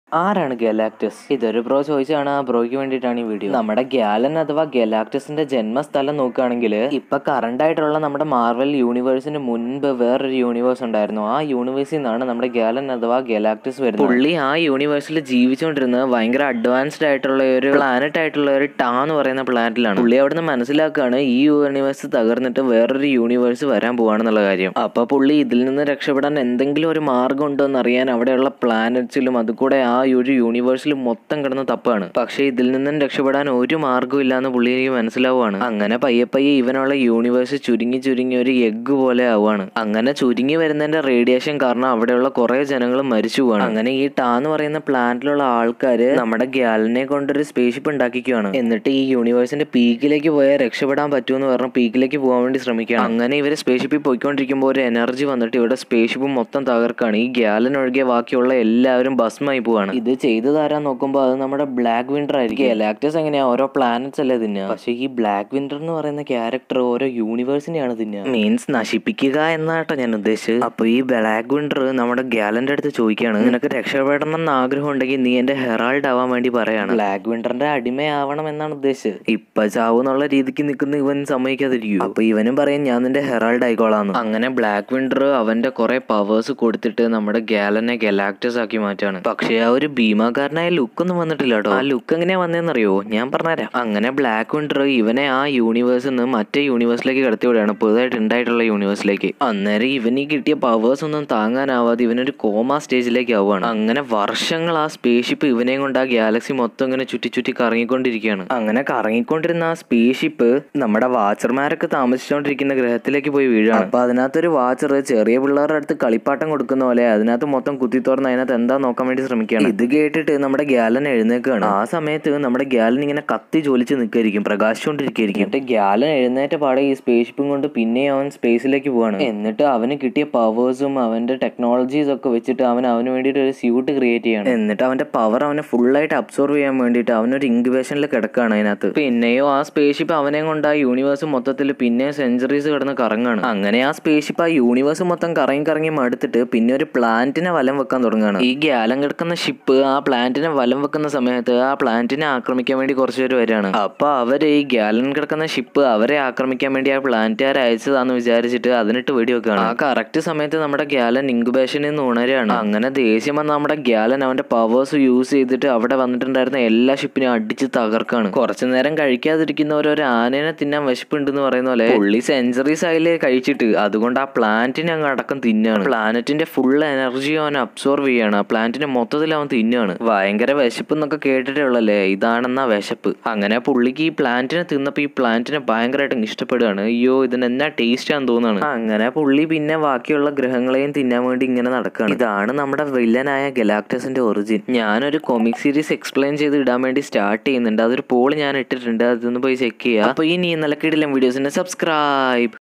ആരാണ് ഗലാക്ടസ് ഇതൊരു ബ്രോ ചോദിച്ചാണ് ആ ബ്രോയ്ക്ക് വേണ്ടിയിട്ടാണ് ഈ വീഡിയോ നമ്മുടെ ഗ്യാലൻ അഥവാ ഗലാക്ടസിന്റെ ജന്മസ്ഥലം നോക്കുകയാണെങ്കിൽ ഇപ്പൊ കറണ്ട് ആയിട്ടുള്ള നമ്മുടെ മാർവൽ യൂണിവേഴ്സിന് മുൻപ് വേറൊരു യൂണിവേഴ്സ് ഉണ്ടായിരുന്നു ആ യൂണിവേഴ്സിൽ നിന്നാണ് നമ്മുടെ ഗ്യാലൻ അഥവാ ഗലാക്ടസ് വരുന്നത് പുള്ളി ആ യൂണിവേഴ്സിൽ ജീവിച്ചുകൊണ്ടിരുന്നത് ഭയങ്കര അഡ്വാൻസ്ഡ് ആയിട്ടുള്ള ഒരു പ്ലാനറ്റ് ആയിട്ടുള്ള ഒരു ടാ എന്ന് പറയുന്ന പ്ലാനറ്റിലാണ് പുള്ളി അവിടുന്ന് മനസ്സിലാക്കുകയാണ് ഈ യൂണിവേഴ്സ് തകർന്നിട്ട് വേറൊരു യൂണിവേഴ്സ് വരാൻ പോവാണെന്നുള്ള കാര്യം അപ്പൊ പുള്ളി ഇതിൽ നിന്ന് രക്ഷപ്പെടാൻ എന്തെങ്കിലും ഒരു മാർഗം ഉണ്ടോ എന്ന് അറിയാൻ അവിടെയുള്ള പ്ലാനറ്റ്സിലും അതുകൂടെ ആ ഒരു യൂണിവേഴ്സിൽ മൊത്തം കിടന്ന് തപ്പാണ് പക്ഷേ ഇതിൽ നിന്നും രക്ഷപ്പെടാൻ ഒരു മാർഗ്ഗവും ഇല്ലാന്ന് പുള്ളി എനിക്ക് മനസ്സിലാവുകയാണ് അങ്ങനെ പയ്യെ പയ്യെ ഇവനുള്ള യൂണിവേഴ്സ് ചുരുങ്ങി ചുരുങ്ങി ഒരു എഗ്ഗ് പോലെ ആവുകയാണ് അങ്ങനെ ചുരുങ്ങി വരുന്നതിന്റെ റേഡിയേഷൻ കാരണം അവിടെയുള്ള കുറെ ജനങ്ങൾ മരിച്ചു പോവാണ് അങ്ങനെ ഈ ടാ എന്ന് പറയുന്ന പ്ലാന്റിലുള്ള ആൾക്കാര് നമ്മുടെ ഗ്യാലിനെ കൊണ്ടൊരു സ്പേസ്ഷിപ്പ് ഉണ്ടാക്കിക്കുകയാണ് എന്നിട്ട് ഈ യൂണിവേഴ്സിന്റെ പീക്കിലേക്ക് പോയാൽ രക്ഷപ്പെടാൻ പറ്റുമെന്ന് പറഞ്ഞ് പീക്കിലേക്ക് പോകാൻ വേണ്ടി ശ്രമിക്കുകയാണ് അങ്ങനെ ഇവര് സ്പേസ്ഷിപ്പിൽ പോയിക്കൊണ്ടിരിക്കുമ്പോൾ ഒരു എനർജി വന്നിട്ട് ഇവിടെ സ്പേസ്ഷിപ്പ് മൊത്തം തകർക്കാണ് ഈ ഗ്യാലൻ ഒഴികെ ബാക്കിയുള്ള എല്ലാവരും ഭസ്മായി പോവാണ് ഇത് ചെയ്തു തരാൻ നോക്കുമ്പോൾ അത് നമ്മുടെ ബ്ലാക്ക് വിന്റർ ആയിരിക്കും ഗലാക്ടസ് എങ്ങനെയാ ഓരോ പ്ലാനറ്റ്സ് അല്ലേ തിന്നുക പക്ഷേ ഈ ബ്ലാക്ക് വിന്റർ എന്ന് പറയുന്ന ക്യാരക്ടർ ഓരോ യൂണിവേഴ്സിനെയാണ് തിന്നുക മീൻസ് നശിപ്പിക്കുക എന്നാട്ടോ ഞാൻ ഉദ്ദേശിച്ചത് അപ്പൊ ഈ ബ്ലാക്ക് വിന്റർ നമ്മുടെ ഗ്യാലന്റെ അടുത്ത് ചോദിക്കുകയാണ് നിനക്ക് രക്ഷപ്പെടണം എന്ന് ആഗ്രഹം ഉണ്ടെങ്കിൽ നീ എന്റെ ഹെറാൾഡ് ആവാൻ വേണ്ടി പറയാണ് ബ്ലാക്ക് വിന്ററിന്റെ അടിമയാവണം എന്നാണ് ഉദ്ദേശിച്ചത് ഇപ്പൊ ചാവെന്നുള്ള രീതിക്ക് നിൽക്കുന്ന ഇവൻ സമ്മതിക്കാതിരിക്കും അപ്പൊ ഇവനും പറയും ഞാൻ നിന്റെ ഹെറാൾഡ് ആയിക്കോളാന്ന് അങ്ങനെ ബ്ലാക്ക് വിന്റർ അവന്റെ കുറെ പവേഴ്സ് കൊടുത്തിട്ട് നമ്മുടെ ഗ്യാലനെ ഗലാക്ടസ് ആക്കി മാറ്റാണ് പക്ഷേ ആ ഒരു ഭീമാകാരനായ ലുക്ക് ഒന്നും വന്നിട്ടില്ല കേട്ടോ ആ ലുക്ക് എങ്ങനെയാ വന്നതെന്നറിയോ ഞാൻ പറഞ്ഞുതരാം അങ്ങനെ ബ്ലാക്ക് വിന്റർ ഇവനെ ആ യൂണിവേഴ്സിൽ നിന്ന് മറ്റേ യൂണിവേഴ്സിലേക്ക് കടത്തി വിടുകയാണ് പുതുതായിട്ട് ഉണ്ടായിട്ടുള്ള യൂണിവേഴ്സിലേക്ക് അന്നേരം ഇവന് കിട്ടിയ പവേഴ്സ് ഒന്നും താങ്ങാനാവാതെ ഇവനൊരു കോമ സ്റ്റേജിലേക്ക് ആവുകയാണ് അങ്ങനെ വർഷങ്ങൾ ആ സ്പേസ്ഷിപ്പ് ഇവനെയും കൊണ്ട് ആ ഗാലക്സി മൊത്തം ഇങ്ങനെ ചുറ്റി ചുറ്റി കറങ്ങിക്കൊണ്ടിരിക്കുകയാണ് അങ്ങനെ കറങ്ങിക്കൊണ്ടിരുന്ന ആ സ്പേസ്ഷിപ്പ് നമ്മുടെ വാച്ചർമാരൊക്കെ താമസിച്ചുകൊണ്ടിരിക്കുന്ന ഗ്രഹത്തിലേക്ക് പോയി വീഴാണ് അപ്പൊ അതിനകത്തൊരു വാച്ചർ ചെറിയ പിള്ളേരുടെ അടുത്ത് കളിപ്പാട്ടം കൊടുക്കുന്ന പോലെ അതിനകത്ത് മൊത്തം കുത്തി തുറന്ന് അതിനകത്ത് എന്താ നോക്കാൻ വേണ്ടി ശ്രമിക്കുകയാണ് ഇത് കേട്ടിട്ട് നമ്മുടെ ഗ്യാലൻ എഴുന്നേക്കാണ് ആ സമയത്ത് നമ്മുടെ ഗ്യാലൻ ഇങ്ങനെ കത്തി ജോലിച്ച് നിൽക്കായിരിക്കും പ്രകാശിച്ചുകൊണ്ടിരിക്കുകയായിരിക്കും എന്നിട്ട് ഗ്യാലൻ എഴുന്നേറ്റ പാടെ ഈ സ്പേസ്ഷിപ്പും കൊണ്ട് പിന്നെ അവൻ സ്പേസിലേക്ക് പോവാണ് എന്നിട്ട് അവന് കിട്ടിയ പവേഴ്സും അവന്റെ ടെക്നോളജീസ് ഒക്കെ വെച്ചിട്ട് അവൻ അവന് വേണ്ടിയിട്ട് ഒരു സ്യൂട്ട് ക്രിയേറ്റ് ചെയ്യണം എന്നിട്ട് അവന്റെ പവർ അവനെ ഫുള്ളായിട്ട് അബ്സോർവ് ചെയ്യാൻ വേണ്ടിയിട്ട് അവനൊരു ഇൻക്യുബേഷനിൽ കിടക്കാണ് അതിനകത്ത് പിന്നെയോ ആ സ്പേസ്ഷിപ്പ് അവനെ കൊണ്ട് ആ യൂണിവേഴ്സ് മൊത്തത്തിൽ പിന്നെ സെഞ്ചുറീസ് കിടന്ന് കറങ്ങാണ് അങ്ങനെ ആ സ്പേസ്ഷിപ്പ് ആ യൂണിവേഴ്സ് മൊത്തം കറങ്ങി കറങ്ങി മടുത്തിട്ട് പിന്നെ ഒരു പ്ലാന്റിനെ വലം വെക്കാൻ തുടങ്ങുകയാണ് ഈ ഗ്യാലം കിടക്കുന്ന ഷിപ്പ് ആ പ്ലാന്റിനെ വലം വെക്കുന്ന സമയത്ത് ആ പ്ലാന്റിനെ ആക്രമിക്കാൻ വേണ്ടി കുറച്ച് പേര് വരികയാണ് അപ്പൊ അവര് ഈ ഗ്യാലൻ കിടക്കുന്ന ഷിപ്പ് അവരെ ആക്രമിക്കാൻ വേണ്ടി ആ പ്ലാന്റുകാർ അയച്ചതാന്ന് വിചാരിച്ചിട്ട് അതിനിട്ട് വെടിവെക്കുകയാണ് ആ കറക്റ്റ് സമയത്ത് നമ്മുടെ ഗ്യാലൻ ഇൻക്യുബേഷനിൽ നിന്ന് ഉണരുകയാണ് അങ്ങനെ ദേഷ്യം വന്ന നമ്മുടെ ഗ്യാലൻ അവന്റെ പവേഴ്സ് യൂസ് ചെയ്തിട്ട് അവിടെ വന്നിട്ടുണ്ടായിരുന്ന എല്ലാ ഷിപ്പിനെയും അടിച്ച് തകർക്കാണ് കുറച്ചു നേരം കഴിക്കാതിരിക്കുന്നവർ ഒരു ആനേനെ തിന്നാൻ വിശപ്പുണ്ടെന്ന് പറയുന്ന പോലെ പുള്ളി സെഞ്ചുറീസ് ആയില്ലേ കഴിച്ചിട്ട് അതുകൊണ്ട് ആ പ്ലാന്റിനെ അങ്ങ് അടക്കം തിന്നാണ് പ്ലാനറ്റിന്റെ ഫുൾ എനർജി അവൻ അബ്സോർവ് ചെയ്യാണ് ആ പ്ലാന്റിനെ മൊത്തത്തിൽ അവൻ തിന്നാണ് ഭയങ്കര വിശപ്പ് എന്നൊക്കെ കേട്ടിട്ടേ ഉള്ളല്ലേ ഇതാണെന്നാ വിശപ്പ് അങ്ങനെ പുള്ളിക്ക് ഈ പ്ലാന്റിനെ തിന്നപ്പോ ഈ പ്ലാന്റിനെ ഭയങ്കരമായിട്ട് ഇഷ്ടപ്പെടുകയാണ് അയ്യോ ഇതിന് എന്നാ ടേസ്റ്റ് ആണെന്ന് തോന്നുന്നു അങ്ങനെ പുള്ളി പിന്നെ ബാക്കിയുള്ള ഗ്രഹങ്ങളെയും തിന്നാൻ വേണ്ടി ഇങ്ങനെ നടക്കുകയാണ് ഇതാണ് നമ്മുടെ വില്ലനായ ഗലാക്ടസിന്റെ ഒറിജിൻ ഞാനൊരു കോമിക് സീരീസ് എക്സ്പ്ലെയിൻ ചെയ്ത് ഇടാൻ വേണ്ടി സ്റ്റാർട്ട് ചെയ്യുന്നുണ്ട് അതൊരു പോൾ ഞാൻ ഇട്ടിട്ടുണ്ട് അതൊന്ന് പോയി ചെക്ക് ചെയ്യുക അപ്പൊ ഇനി നിലക്കിടില്ല വീഡിയോസിന്റെ സബ്സ്ക്രൈബ്